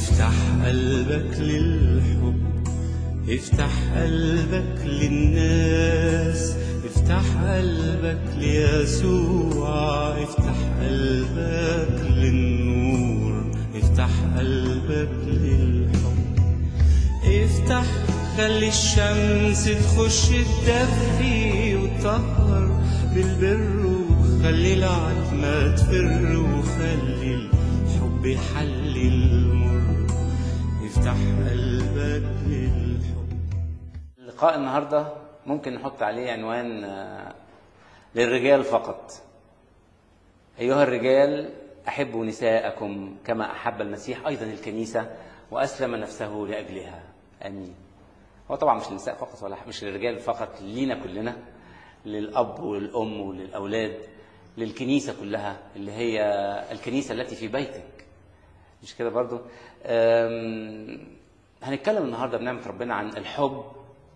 افتح قلبك للحب افتح قلبك للناس افتح قلبك ليسوع افتح قلبك للنور افتح قلبك للحب افتح خلي الشمس تخش تدفي وتطهر بالبر وخلي العتمة تفر وخلي الحب يحل المر افتح قلبك للحب لقاء النهارده ممكن نحط عليه عنوان آه، للرجال فقط أيها الرجال أحبوا نساءكم كما أحب المسيح أيضا الكنيسة وأسلم نفسه لأجلها آمين هو طبعا مش للنساء فقط ولا مش للرجال فقط لينا كلنا للأب والأم وللأولاد للكنيسة كلها اللي هي الكنيسة التي في بيتك مش كده برضو أم، هنتكلم النهاردة بنعمة ربنا عن الحب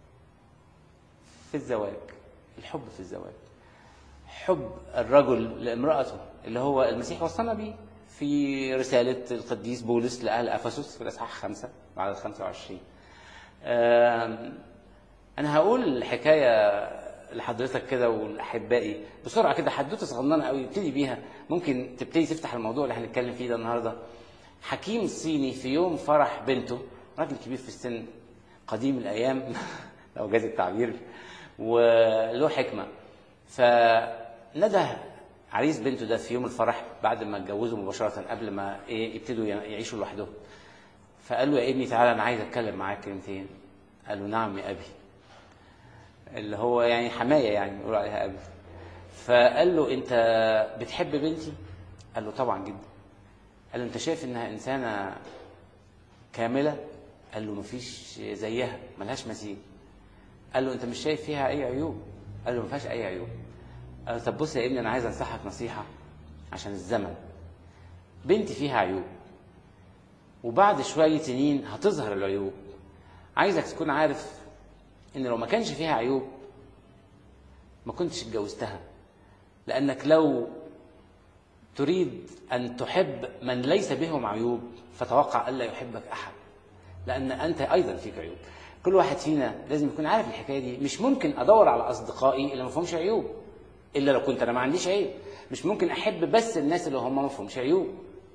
في الزواج الحب في الزواج حب الرجل لامرأته اللي هو المسيح وصلنا بيه في رسالة القديس بولس لأهل أفسس في الإصحاح خمسة بعد 25 آم، أنا هقول حكاية لحضرتك كده ولأحبائي بسرعة كده حدوتة صغننة قوي ابتدي بيها ممكن تبتدي تفتح الموضوع اللي هنتكلم فيه ده النهارده حكيم صيني في يوم فرح بنته راجل كبير في السن قديم الأيام لو جاز التعبير وله حكمة فندى عريس بنته ده في يوم الفرح بعد ما اتجوزوا مباشرة قبل ما ايه يبتدوا يعيشوا لوحدهم فقال له يا ابني تعالى انا عايز اتكلم معاك كلمتين قال له نعم يا ابي اللي هو يعني حماية يعني يقول عليها ابي فقال له انت بتحب بنتي قال له طبعا جدا قال له انت شايف انها انسانة كاملة قال له مفيش زيها ملهاش مثيل قال له انت مش شايف فيها اي عيوب قال له ما فيهاش اي عيوب قال له طب بص يا ابني انا عايز انصحك نصيحه عشان الزمن بنتي فيها عيوب وبعد شويه سنين هتظهر العيوب عايزك تكون عارف ان لو ما كانش فيها عيوب ما كنتش اتجوزتها لانك لو تريد ان تحب من ليس بهم عيوب فتوقع الا يحبك احد لان انت ايضا فيك عيوب كل واحد فينا لازم يكون عارف الحكايه دي مش ممكن ادور على اصدقائي اللي ما فيهمش عيوب الا لو كنت انا ما عنديش عيب مش ممكن احب بس الناس اللي هم ما فيهمش عيوب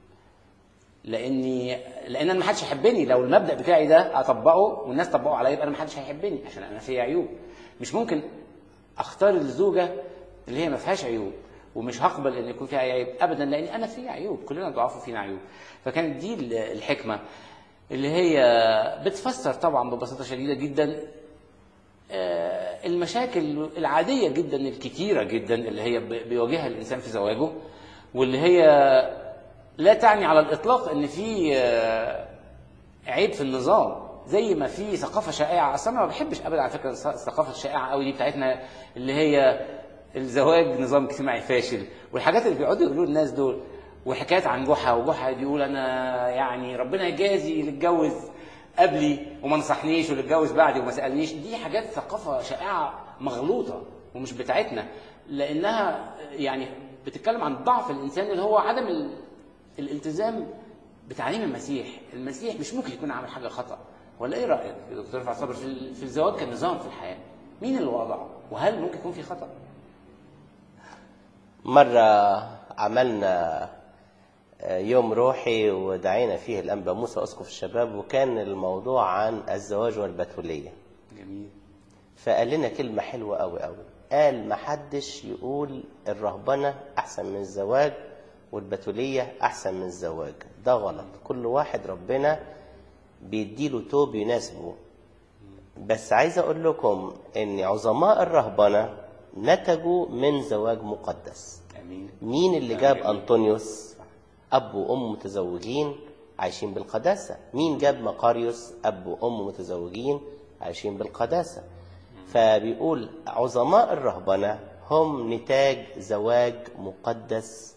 لاني لان انا ما حدش يحبني لو المبدا بتاعي ده اطبقه والناس طبقوا عليا يبقى انا ما حدش هيحبني عشان انا فيا عيوب مش ممكن اختار الزوجه اللي هي ما فيهاش عيوب ومش هقبل ان يكون فيها اي عيب ابدا لان انا فيا عيوب كلنا ضعاف وفينا عيوب فكانت دي الحكمه اللي هي بتفسر طبعا ببساطه شديده جدا آه، المشاكل العاديه جدا الكتيره جدا اللي هي بي- بيواجهها الانسان في زواجه واللي هي لا تعني على الاطلاق ان في آه، عيب في النظام زي ما في ثقافه شائعه اصلا انا ما بحبش ابدا على فكره الث- الثقافه الشائعه قوي دي بتاعتنا اللي هي الزواج نظام اجتماعي فاشل والحاجات اللي بيقعدوا يقولوا الناس دول وحكايات عن جحا وجحا بيقول انا يعني ربنا يجازي اللي اتجوز قبلي وما نصحنيش واللي اتجوز بعدي وما سالنيش دي حاجات ثقافه شائعه مغلوطه ومش بتاعتنا لانها يعني بتتكلم عن ضعف الانسان اللي هو عدم ال... الالتزام بتعليم المسيح المسيح مش ممكن يكون عامل حاجه خطا ولا ايه رايك يا دكتور رفعت صبر في, ال- في الزواج كنظام في الحياه مين اللي وضعه وهل ممكن يكون في خطا مرة عملنا يوم روحي ودعينا فيه الأنبا موسى أسقف الشباب وكان الموضوع عن الزواج والبتولية جميل فقال لنا كلمة حلوة أوي أوي قال محدش يقول الرهبنة أحسن من الزواج والبتولية أحسن من الزواج ده غلط كل واحد ربنا بيديله توب يناسبه بس عايز أقول لكم إن عظماء الرهبنة نتجوا من زواج مقدس امين مين اللي جاب أنطونيوس أب وأم متزوجين عايشين بالقداسة مين جاب مقاريوس أب وأم متزوجين عايشين بالقداسة فبيقول عظماء الرهبنة هم نتاج زواج مقدس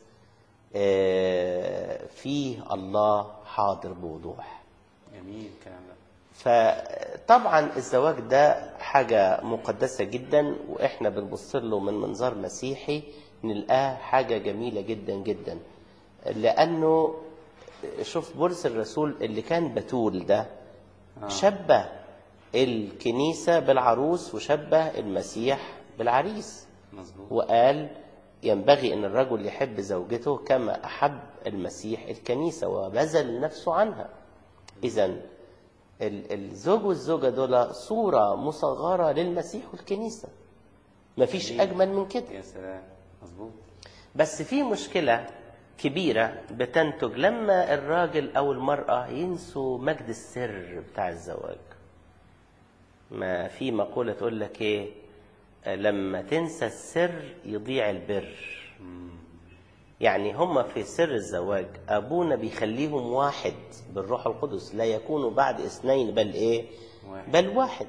آه، فيه الله حاضر بوضوح جميل الكلام ده فطبعا الزواج ده حاجة مقدسة جدا واحنا بنبص له من منظار مسيحي نلقاه حاجة جميلة جدا جدا لأنه شوف بولس الرسول اللي كان بتول ده شبه الكنيسة بالعروس وشبه المسيح بالعريس مظبوط وقال ينبغي ان الرجل يحب زوجته كما احب المسيح الكنيسه وبذل نفسه عنها اذا الزوج والزوجه دول صوره مصغره للمسيح والكنيسه مفيش جميل. اجمل من كده يا سلام مظبوط بس في مشكله كبيره بتنتج لما الراجل او المراه ينسوا مجد السر بتاع الزواج ما في مقوله تقول لك ايه لما تنسى السر يضيع البر يعني هم في سر الزواج ابونا بيخليهم واحد بالروح القدس لا يكونوا بعد اثنين بل ايه واحد. بل واحد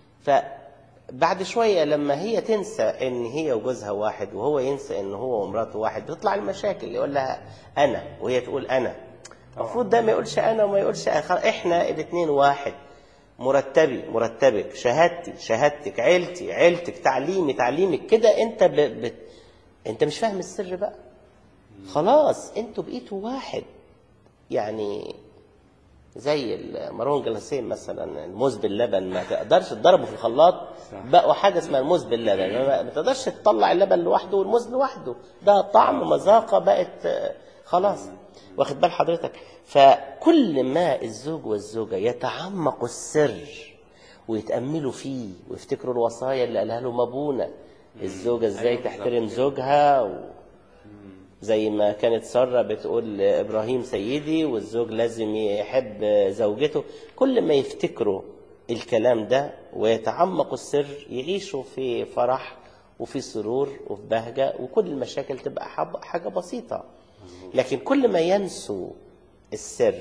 فبعد شويه لما هي تنسى ان هي وجوزها واحد وهو ينسى ان هو ومراته واحد بتطلع المشاكل يقول لها انا وهي تقول انا المفروض ده ما يقولش انا وما يقولش أنا. خلاص احنا الاثنين واحد مرتبي مرتبك شهادتي شهادتك عيلتي عيلتك تعليمي تعليمك كده انت ب... ب... انت مش فاهم السر بقى خلاص انتوا بقيتوا واحد يعني زي المارون جلاسين مثلا الموز باللبن ما تقدرش تضربه في الخلاط صح. بقوا حاجه اسمها الموز باللبن ما ما تقدرش تطلع اللبن لوحده والموز لوحده ده طعم مذاقه بقت آه، خلاص واخد بال حضرتك فكل ما الزوج والزوجه يتعمقوا السر ويتاملوا فيه ويفتكروا الوصايا اللي قالها لهم ابونا الزوجه ازاي أيوة بالظبط تحترم كده. زوجها و... زي ما كانت سارة بتقول إبراهيم سيدي والزوج لازم يحب زوجته كل ما يفتكروا الكلام ده ويتعمقوا السر يعيشوا في فرح وفي سرور وفي بهجة وكل المشاكل تبقى حب- حاجة بسيطة لكن كل ما ينسوا السر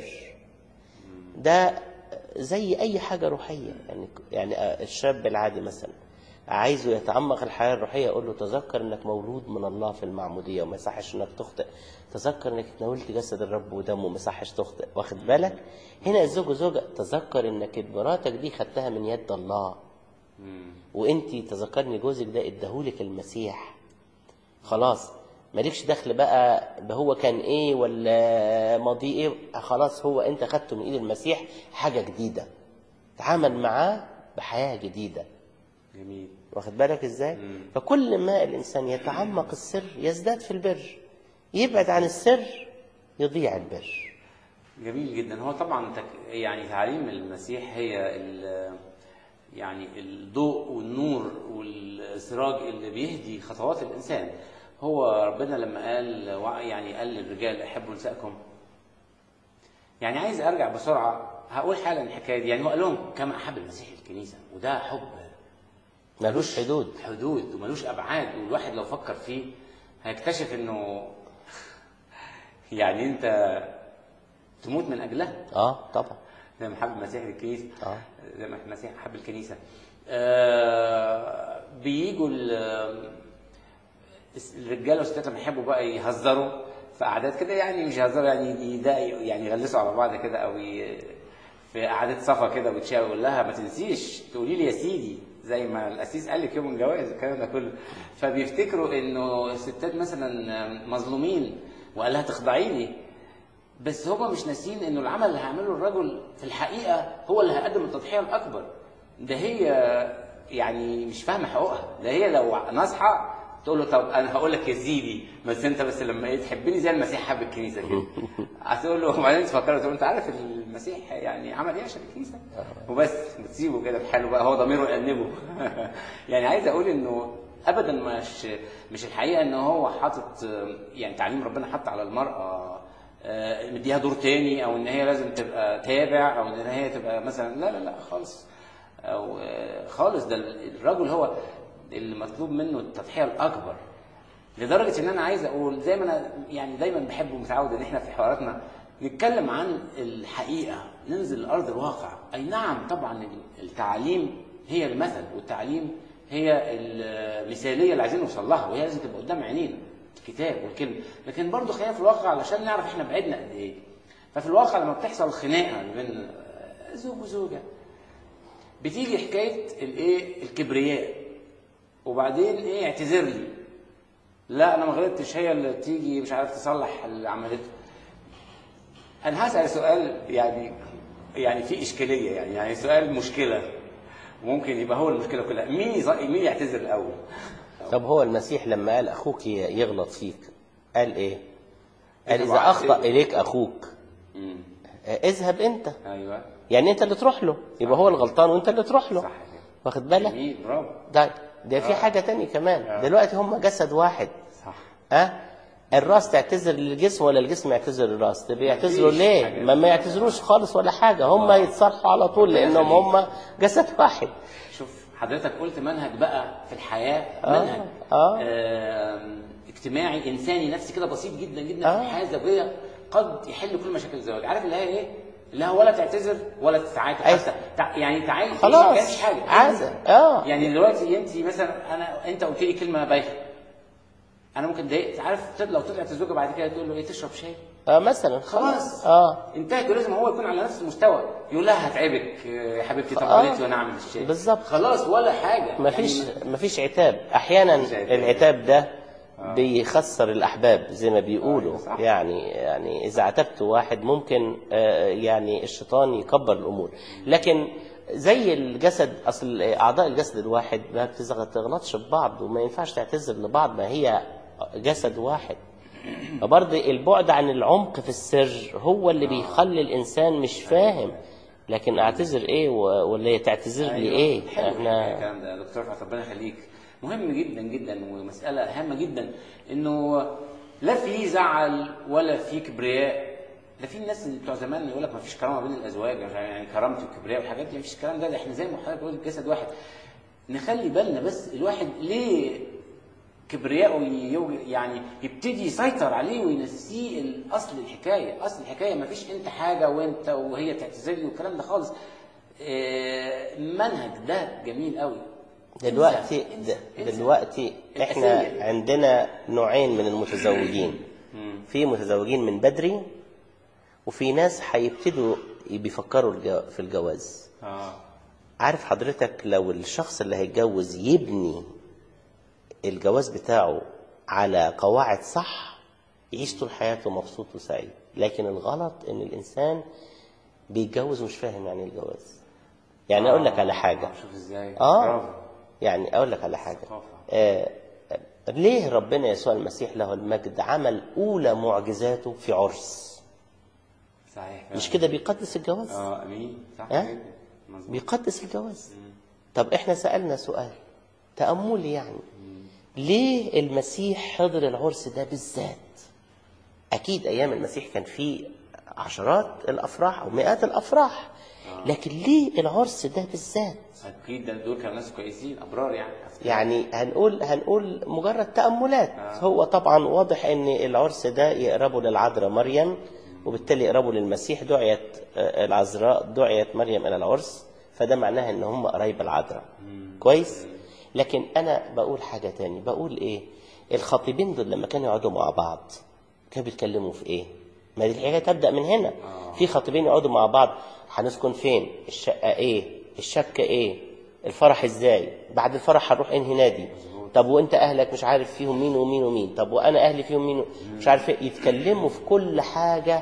ده زي اي حاجه روحيه يعني يعني الشاب العادي مثلا عايزه يتعمق الحياه الروحيه اقول له تذكر انك مولود من الله في المعموديه وما يصحش انك تخطئ تذكر انك تناولت جسد الرب ودمه وما يصحش تخطئ واخد بالك هنا الزوج وزوجه تذكر انك مراتك دي خدتها من يد الله وانت تذكرني جوزك ده اداهولك المسيح خلاص مالكش دخل بقى ده هو كان ايه ولا ماضي ايه خلاص هو انت خدته من ايد المسيح حاجه جديده تعامل معاه بحياه جديده جميل واخد بالك ازاي فكل ما الانسان يتعمق السر يزداد في البر يبعد عن السر يضيع البر جميل جدا هو طبعا تك... يعني تعاليم المسيح هي ال... يعني الضوء والنور والسراج اللي بيهدي خطوات الانسان هو ربنا لما قال وع- يعني قال للرجال احبوا نساءكم يعني عايز ارجع بسرعه هقول حالا الحكايه دي يعني هو قال لهم كما احب المسيح الكنيسه وده حب ملوش حدود حدود وملوش ابعاد والواحد لو فكر فيه هيكتشف انه يعني انت تموت من اجلها اه طبعا زي ما حب المسيح الكنيسه آه. زي ما المسيح حب الكنيسه آه بيجوا ال- الرجاله والستات لما يحبوا بقى يهزروا في قعدات كده يعني مش يهزروا يعني يضايقوا يعني يغلسوا على بعض كده او ي... في قعدات صفا كده وتشاور يقول لها ما تنسيش تقولي لي يا سيدي زي ما القسيس قال لك يوم الجواز الكلام ده كله فبيفتكروا انه الستات مثلا مظلومين وقال لها تخضعي لي بس هما مش ناسيين انه العمل اللي هيعمله الرجل في الحقيقه هو اللي هيقدم التضحيه الاكبر ده هي يعني مش فاهمه حقوقها ده هي لو ناصحه تقول له طب انا هقول لك يا سيدي بس انت بس لما ايه تحبني زي المسيح حب الكنيسه كده هتقول له وبعدين تفكر تقول انت عارف المسيح يعني عمل ايه عشان الكنيسه وبس بتسيبه كده في حاله بقى هو ضميره يأنبه يعني عايز اقول انه ابدا مش مش الحقيقه ان هو حاطط يعني تعليم ربنا حط على المراه آه، مديها دور تاني او ان هي لازم تبقى تابع او ان هي تبقى مثلا لا لا لا خالص او آه، خالص ده الرجل هو اللي مطلوب منه التضحيه الاكبر لدرجه ان انا عايز اقول زي ما انا يعني دايما بحب ومتعود ان احنا في حواراتنا نتكلم عن الحقيقه ننزل لارض الواقع اي نعم طبعا التعاليم هي المثل والتعليم هي المثاليه اللي عايزين نوصل لها وهي لازم تبقى قدام عينينا الكتاب والكلمه لكن برضه خلينا في الواقع علشان نعرف احنا بعدنا قد ايه ففي الواقع لما بتحصل خناقه بين زوج وزوجه بتيجي حكايه الايه الكبرياء وبعدين ايه اعتذر لي لا انا ما غلطتش هي اللي تيجي مش عارف تصلح اللي عملته انا هسال سؤال يعني يعني في اشكاليه يعني يعني سؤال مشكله ممكن يبقى هو المشكله كلها مين يز... مين يعتذر الاول طب هو المسيح لما قال اخوك ي- يغلط فيك قال ايه قال إذا اذا وعد- اخطا اليك اخوك مم. آه، اذهب انت ايوه يعني انت اللي تروح له يبقى هو الغلطان وانت اللي تروح له صح كده واخد بالك جميل برافو ده ده في آه. حاجه تانية كمان آه. دلوقتي هم جسد واحد صح ها الراس تعتذر للجسم ولا الجسم يعتذر للراس طب يعتذروا مفيش ليه حاجة. ما ما يعتذروش خالص ولا حاجه هم يتصالحوا على طول لانهم هم جسد واحد شوف حضرتك قلت منهج بقى في الحياه آه، منهج آه. آم، اجتماعي انساني نفسي كده بسيط جدا جدا آه. في الحياه الزوجيه قد يحل كل مشاكل الزواج عارف اللي هي ايه؟ اللي هو ولا تعتذر ولا تتعاتب أي. حتى تع... يعني تعالي خلاص. ما كانش حاجه عادة. آه. يعني دلوقتي انت مثلا انا انت قلت لي كلمه بايخه انا ممكن ضايقت عارف لو طلعت الزوجه بعد كده تقول له ايه تشرب شاي اه مثلا خلاص اه انتهت ولازم هو يكون على نفس المستوى يقول لها هتعبك يا حبيبتي طب آه. قالت وانا اعمل الشاي بالظبط. خلاص ولا حاجه مفيش يعني مفيش عتاب احيانا مفيش عتاب. العتاب ده بيخسر الاحباب زي ما بيقولوا آه، صح. يعني يعني اذا عتبت واحد ممكن آه، يعني الشيطان يكبر الامور لكن زي الجسد اصل اعضاء الجسد الواحد ما بتغلطش ببعض وما ينفعش تعتذر لبعض ما هي جسد واحد فبرضه البعد عن العمق في السر هو اللي بيخلي الانسان مش فاهم لكن اعتذر ايه و- ولا هي تعتذر لي أيوة. ايه حلو احنا الكلام ده يا دكتور رفعت ربنا يخليك مهم جدا جدا ومساله هامه جدا انه لا في زعل ولا في كبرياء ده في الناس اللي بتوع زمان يقول لك ما فيش كرامه بين الازواج يعني كرامه والكبرياء والحاجات دي ما فيش الكلام ده ده احنا زي ما حضرتك قلت جسد واحد نخلي بالنا بس الواحد ليه كبرياءه يوج- يعني يبتدي يسيطر عليه وينسيه الاصل الحكايه اصل الحكايه ما فيش انت حاجه وانت وهي تعتذر لي والكلام ده خالص آه، المنهج ده جميل قوي دلوقتي انسى- انسى- د- انسى. دلوقتي احنا الأسية. عندنا نوعين من المتزوجين في متزوجين من بدري وفي ناس هيبتدوا بيفكروا الجو- في الجواز اه عارف حضرتك لو الشخص اللي هيتجوز يبني الجواز بتاعه على قواعد صح يعيش طول حياته مبسوط وسعيد لكن الغلط ان الانسان بيتجوز ومش فاهم يعني إيه الجواز يعني اقول لك على حاجه شوف ازاي اه برافو. يعني اقول لك على حاجه ثقافة. آه آه، ليه ربنا يسوع المسيح له المجد عمل اولى معجزاته في عرس صحيح مش كده بيقدس الجواز اه امين صح ها؟ جدا مظبوط بيقدس الجواز طب احنا سالنا سؤال تاملي يعني ليه المسيح حضر العرس ده بالذات اكيد ايام المسيح كان في عشرات الافراح او مئات الافراح لكن ليه العرس ده بالذات اكيد ده دول كانوا ناس كويسين ابرار يعني يعني هنقول هنقول مجرد تأملات آه. هو طبعا واضح ان العرس ده يقربوا للعذراء مريم وبالتالي يقربوا للمسيح دعيت آه، العذراء دعيت مريم الى العرس فده معناها ان هم قرايب العذراء كويس لكن انا بقول حاجة تاني بقول ايه الخطيبين دول لما كانوا يقعدوا مع بعض كانوا بيتكلموا في ايه ما دي الحكايه تبدا من هنا في خطيبين يقعدوا مع بعض هنسكن فين الشقه ايه الشبكه ايه الفرح ازاي بعد الفرح هنروح انهي نادي طب وانت اهلك مش عارف فيهم مين ومين ومين طب وانا اهلي فيهم مين و- مش عارف ايه يتكلموا في كل حاجه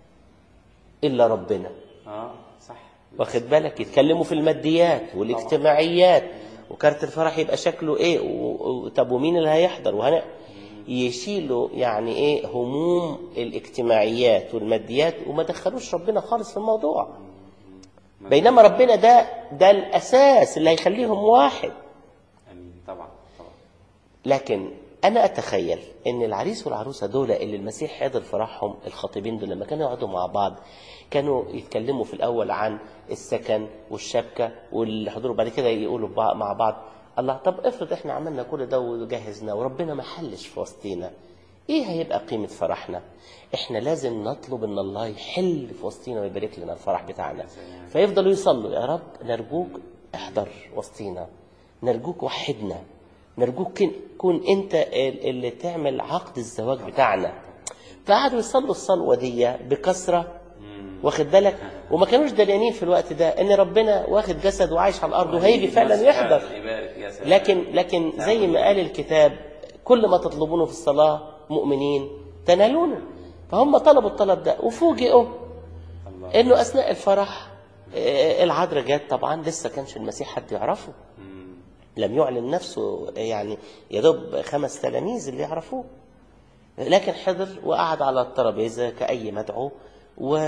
الا ربنا اه صح واخد بالك يتكلموا في الماديات والاجتماعيات وكارت الفرح يبقى شكله ايه و- و- طب ومين اللي هيحضر وهن يشيلوا يعني ايه هموم الاجتماعيات والماديات وما دخلوش ربنا خالص في الموضوع بينما ربنا ده ده الاساس اللي هيخليهم واحد امين طبعا طبعا لكن انا اتخيل ان العريس والعروسه دول اللي المسيح حضر فرحهم الخطيبين دول لما كانوا يقعدوا مع بعض كانوا يتكلموا في الاول عن السكن والشبكه والحضور بعد كده يقولوا بع- مع بعض الله طب افرض احنا عملنا كل ده وجهزنا وربنا ما حلش في وسطينا ايه هيبقى قيمه فرحنا احنا لازم نطلب ان الله يحل في وسطينا ويبارك لنا الفرح بتاعنا فيفضلوا يصلوا يا رب نرجوك احضر وسطينا نرجوك وحدنا نرجوك كن- كون انت ال- اللي تعمل عقد الزواج بتاعنا فقعدوا يصلوا الصلوه دي بكثره واخد بالك وما كانوش دليانين في الوقت ده ان ربنا واخد جسد وعايش على الارض وهيجي فعلا يحضر يبارك يا سلام لكن لكن زي ما قال الكتاب كل ما تطلبونه في الصلاه مؤمنين تنالونه فهم طلبوا الطلب ده وفوجئوا الله انه اثناء الفرح آه، العذراء جت طبعا لسه كانش المسيح حد يعرفه مم. لم يعلن نفسه يعني يا دوب خمس تلاميذ اللي يعرفوه لكن حضر وقعد على الترابيزه كأي مدعو و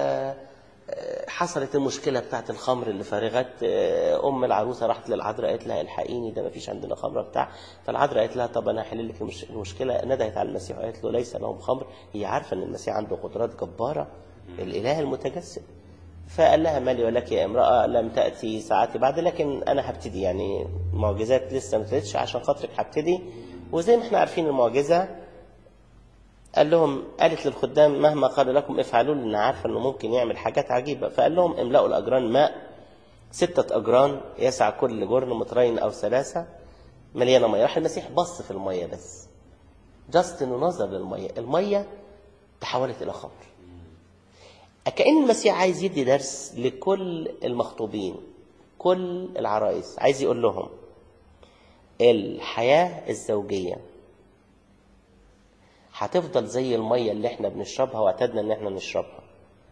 حصلت المشكلة بتاعت الخمر اللي فرغت أم العروسة راحت للعذراء قالت لها الحقيني ده ما فيش عندنا خمرة بتاع فالعذراء قالت لها طب أنا هحل لك المش- المشكلة ندهت على المسيح وقالت له ليس لهم خمر هي عارفة إن المسيح عنده قدرات جبارة الإله المتجسد فقال لها مالي ولك يا امرأة لم تأتي ساعتي بعد لكن أنا هبتدي يعني معجزات لسه ما ابتدتش عشان خاطرك هبتدي وزي ما احنا عارفين المعجزة قال لهم قالت للخدام مهما قال لكم افعلوا لان عارفه انه ممكن يعمل حاجات عجيبه فقال لهم املأوا الاجران ماء ستة اجران يسع كل جرن مترين او ثلاثه مليانه ميه راح المسيح بص في الميه بس جاست انه نظر للميه الميه تحولت الى خمر كأن المسيح عايز يدي درس لكل المخطوبين كل العرايس عايز يقول لهم الحياة الزوجية هتفضل زي المية اللي احنا بنشربها واعتدنا ان احنا نشربها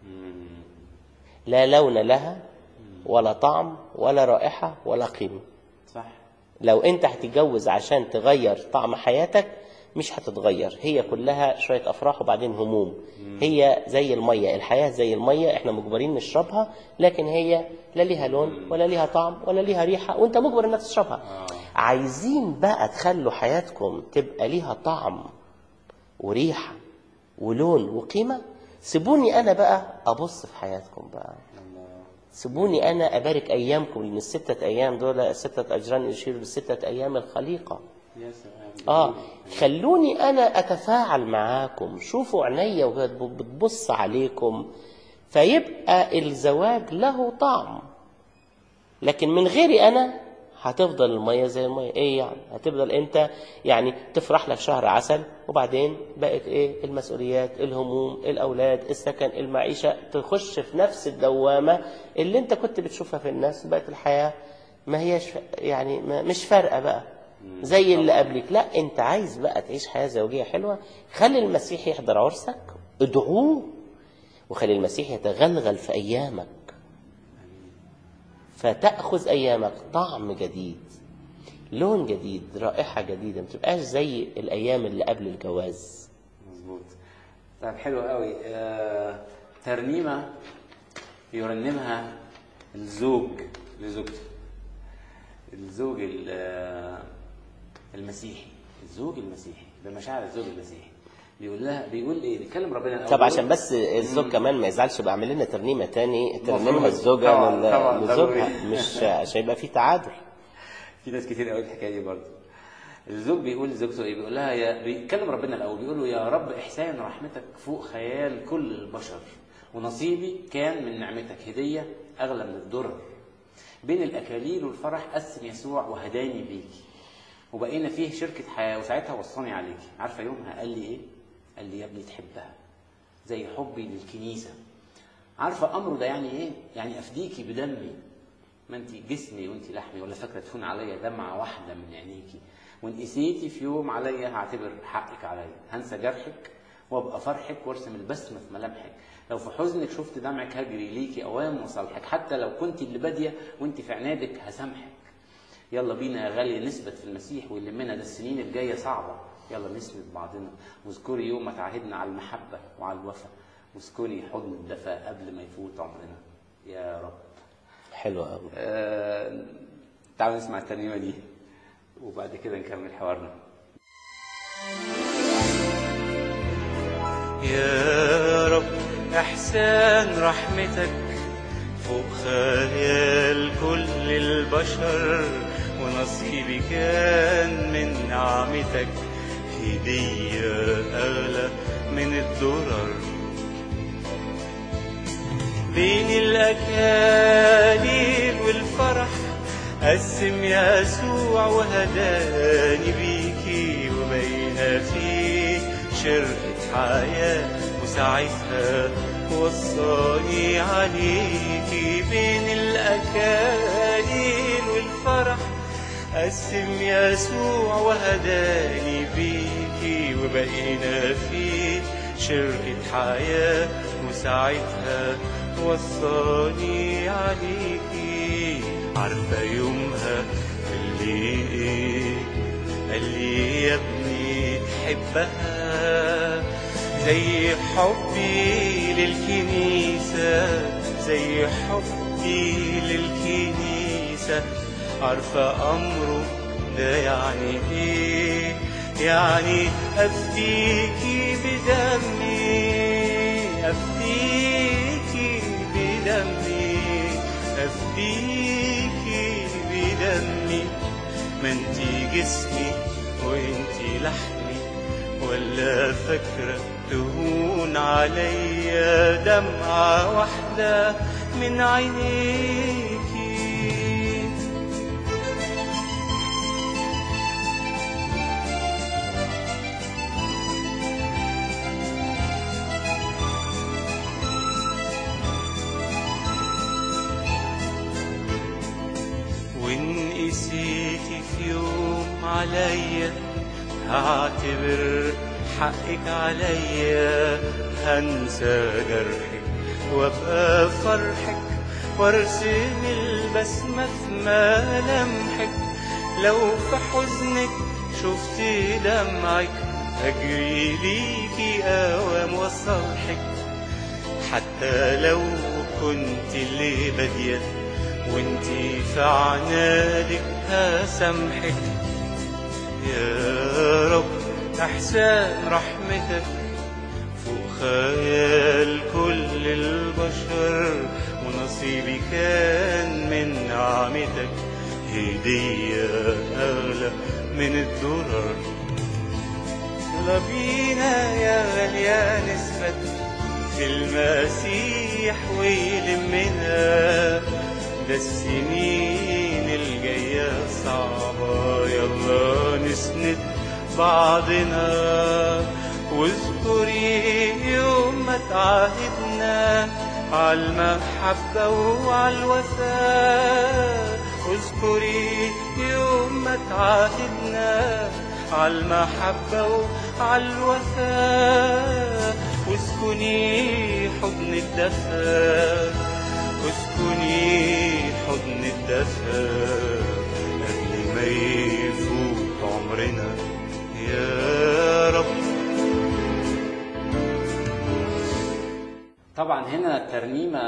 لا لون لها ولا طعم ولا رائحة ولا قيمة صح لو انت هتتجوز عشان تغير طعم حياتك مش هتتغير هي كلها شوية أفراح وبعدين هموم هي زي المية الحياة زي المية احنا مجبرين نشربها لكن هي لا ليها لون ولا ليها طعم ولا ليها ريحة وانت مجبر انك تشربها عايزين بقى تخلوا حياتكم تبقى ليها طعم وريحة ولون وقيمة سيبوني أنا بقى أبص في حياتكم بقى سيبوني أنا أبارك أيامكم لأن الستة أيام دول ستة أجران يشيروا لستة أيام الخليقة يا سلام آه خلوني أنا أتفاعل معاكم شوفوا عينيا وهي بتبص عليكم فيبقى الزواج له طعم لكن من غيري أنا هتفضل المية زي المية ايه يعني هتفضل انت يعني تفرح لك شهر عسل وبعدين بقت ايه المسؤوليات الهموم الاولاد السكن المعيشة تخش في نفس الدوامة اللي انت كنت بتشوفها في الناس بقت الحياة ما هيش يعني ما مش فارقة بقى زي اللي قبلك لا انت عايز بقى تعيش حياة زوجية حلوة خلي المسيح يحضر عرسك ادعوه وخلي المسيح يتغلغل في ايامك فتأخذ أيامك طعم جديد لون جديد رائحة جديدة ما تبقاش زي الأيام اللي قبل الجواز مظبوط طيب حلو قوي آه، ترنيمة يرنمها الزوج لزوجته الزوج ال- آه، المسيحي الزوج المسيحي بمشاعر الزوج المسيحي بيقول لها بيقول ايه بيكلم ربنا الأول طب عشان بس الزوج كمان ما يزعلش بقى اعمل لنا ترنيمة تاني ترنمها مفروض. الزوجة طبعاً، لل- طبعاً، لزوجها ضروري. مش عشان يبقى في تعادل في ناس كتير قوي الحكايه دي برضه الزوج بيقول لزوجته ايه بيقول لها يا بيتكلم ربنا الاول بيقول له يا رب احسان رحمتك فوق خيال كل البشر ونصيبي كان من نعمتك هديه اغلى من الدرر بين الاكاليل والفرح قسم يسوع وهداني بيكي وبقينا فيه شركه حياه وساعتها وصاني عليكي عارفه يومها قال لي ايه قال لي يا ابني تحبها زي حبي للكنيسه عارفه امره ده يعني ايه يعني افديكي بدمي ما انت جسمي وانت لحمي ولا فاكره تكون عليا دمعه واحده من عينيكي وان قسيتي في يوم عليا هعتبر حقك عليا هنسى جرحك وابقى فرحك وارسم البسمه في ملامحك لو في حزنك شفت دمعك هجري ليكي اوام وصالحك حتى لو كنت اللي باديه وانت في عنادك هسامحك يلا بينا يا غاليه نثبت في المسيح ويلمنا ده السنين الجايه صعبه يلا نسند بعضنا واذكري يوم ما تعهدنا على المحبه وعلى الوفا واسكني حضن الدفا قبل ما يفوت عمرنا يا رب حلو قوي آه، تعالوا نسمع الترنيمة دي وبعد كده نكمل حوارنا يا رب إحسان رحمتك فوق خيال كل البشر ونصيبي كان من نعمتك هدية أغلى من الدرر بين الأكاليل والفرح قسم يسوع وهداني بيكي وبين فيك شركة حياة وساعتها وصاني عليكي بين الأكاليل والفرح قسم يسوع وهداني بيكي وبقينا في شركة حياة وساعتها وصاني عليكي عارفة يومها قال لي ايه قال لي يا ابني تحبها زي حبي للكنيسة زي حبي للكنيسة عارفة أمره ده يعني إيه يعني أفديكي بدمي أفديكي بدمي أفديكي بدمي ما انتي جسمي وانتي لحمي ولا فاكرة تهون عليا دمعة واحدة من عينيكي وإن قسيتي في يوم عليا هعتبر حقك عليا هنسى جرحك وابقى فرحك وارسم البسمة في ملامحك لو في حزنك شفت دمعك أجري ليكي أوام وصالحك حتى لو كنت اللي بادية وانتي في عنادك هسامحك يا رب احسان رحمتك فوق خيال كل البشر ونصيبي كان من نعمتك هدية أغلى من الدرر يلا بينا يا غالية نثبت في المسيح ويلمنا ده السنين الجاية صعبة يلا نسند بعضنا واذكري يوم ما تعاهدنا على المحبة وعلى الوفاء اذكري يوم ما تعاهدنا على المحبة وعلى الوفاء واسكني حضن الدفا اسكني حضن الدفا قبل ما يفوت عمرنا يا رب طبعا هنا الترنيمه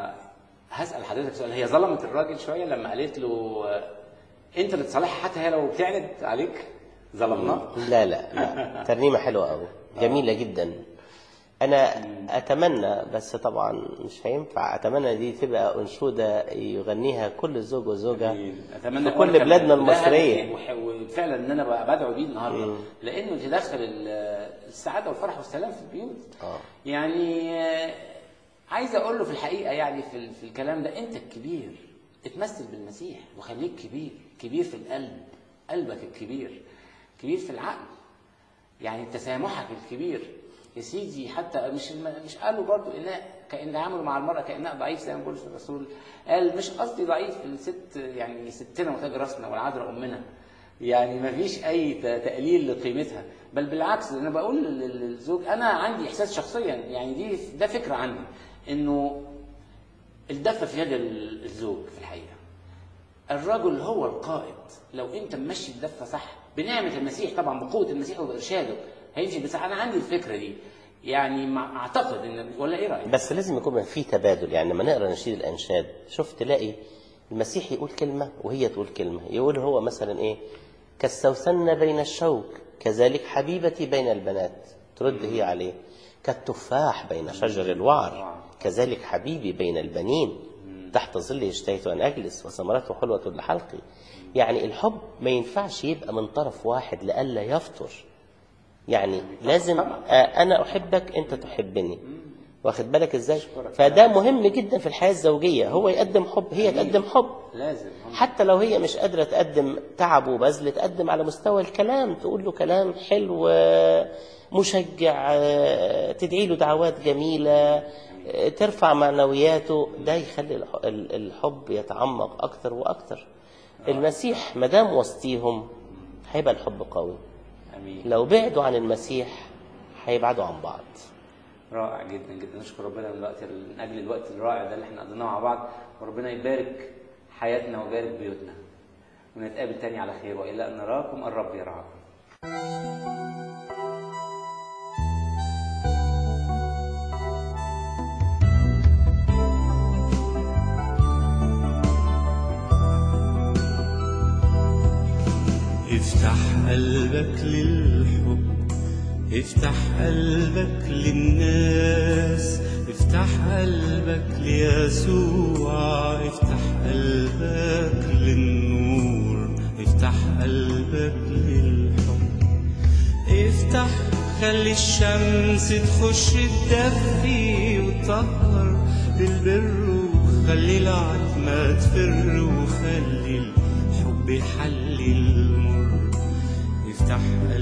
هسال حضرتك سؤال هي ظلمت الراجل شويه لما قالت له آه، انت اللي تصالحها حتى هي لو بتعند عليك ظلمناه لا لا لا ترنيمة حلوة أوي جميلة جدا أنا أتمنى بس طبعا مش هينفع أتمنى دي تبقى أنشودة يغنيها كل زوج وزوجة اتمنى في كل كمان بلادنا ده المصرية هدفي وح- وفعلا ان انا بقى بدعو بيه النهارده لانه تدخل ال- السعاده والفرح والسلام في البيوت آه. يعني آه، عايز اقول له في الحقيقه يعني في, ال- في الكلام ده انت الكبير اتمثل بالمسيح وخليك كبير كبير في القلب قلبك الكبير كبير في العقل يعني تسامحك الكبير يا سيدي حتى مش مش قالوا برضو اناء كان عملوا مع المراه كانها ضعيف زي ما بيقول الرسول قال مش قصدي ضعيف الست يعني ستنا وتاج راسنا والعذراء امنا يعني ما فيش اي ت- تقليل لقيمتها بل بالعكس انا بقول لل- للزوج انا عندي احساس شخصيا يعني دي ده فكره عندي انه الدفه في يد ال- الزوج في الحقيقه الرجل هو القائد لو انت ممشي الدفه صح بنعمه المسيح طبعا بقوه المسيح وبارشاده هيمشي بس انا عندي الفكره دي يعني مع اعتقد ان ولا ايه رايك؟ بس لازم يكون في تبادل يعني لما نقرا نشيد الانشاد شوف تلاقي المسيح يقول كلمه وهي تقول كلمه يقول هو مثلا ايه كالسوسن بين الشوك كذلك حبيبتي بين البنات ترد هي عليه كالتفاح بين شجر الوعر كذلك حبيبي بين البنين تحت ظله اشتهيت ان اجلس وثمرته حلوه لحلقي يعني الحب ما ينفعش يبقى من طرف واحد لئلا يفطر يعني لازم آه، انا احبك انت تحبني واخد بالك ازاي فده مهم جدا في الحياه الزوجيه هو يقدم حب هي تقدم حب لازم حتى لو هي مش قادره تقدم تعب وبذل تقدم على مستوى الكلام تقول له كلام حلو آه، مشجع آه، تدعي له دعوات جميله آه، ترفع معنوياته ده يخلي الح- ال- الحب يتعمق اكتر واكتر المسيح ما دام وسطيهم هيبقى الحب قوي امين لو بعدوا عن المسيح هيبعدوا عن بعض رائع جدا جدا نشكر ربنا من الوقت من اجل الوقت الرائع ده اللي احنا قضيناه مع بعض وربنا يبارك حياتنا ويبارك بيوتنا ونتقابل تاني على خير والى ان نراكم الرب يرعاكم افتح قلبك للحب افتح قلبك للناس افتح قلبك ليسوع افتح قلبك للنور افتح قلبك للحب افتح خلي الشمس تخش تدفي وتطهر بالبر وخلي العتمة تفر وخلي الحب يحلي المر افتح قلبك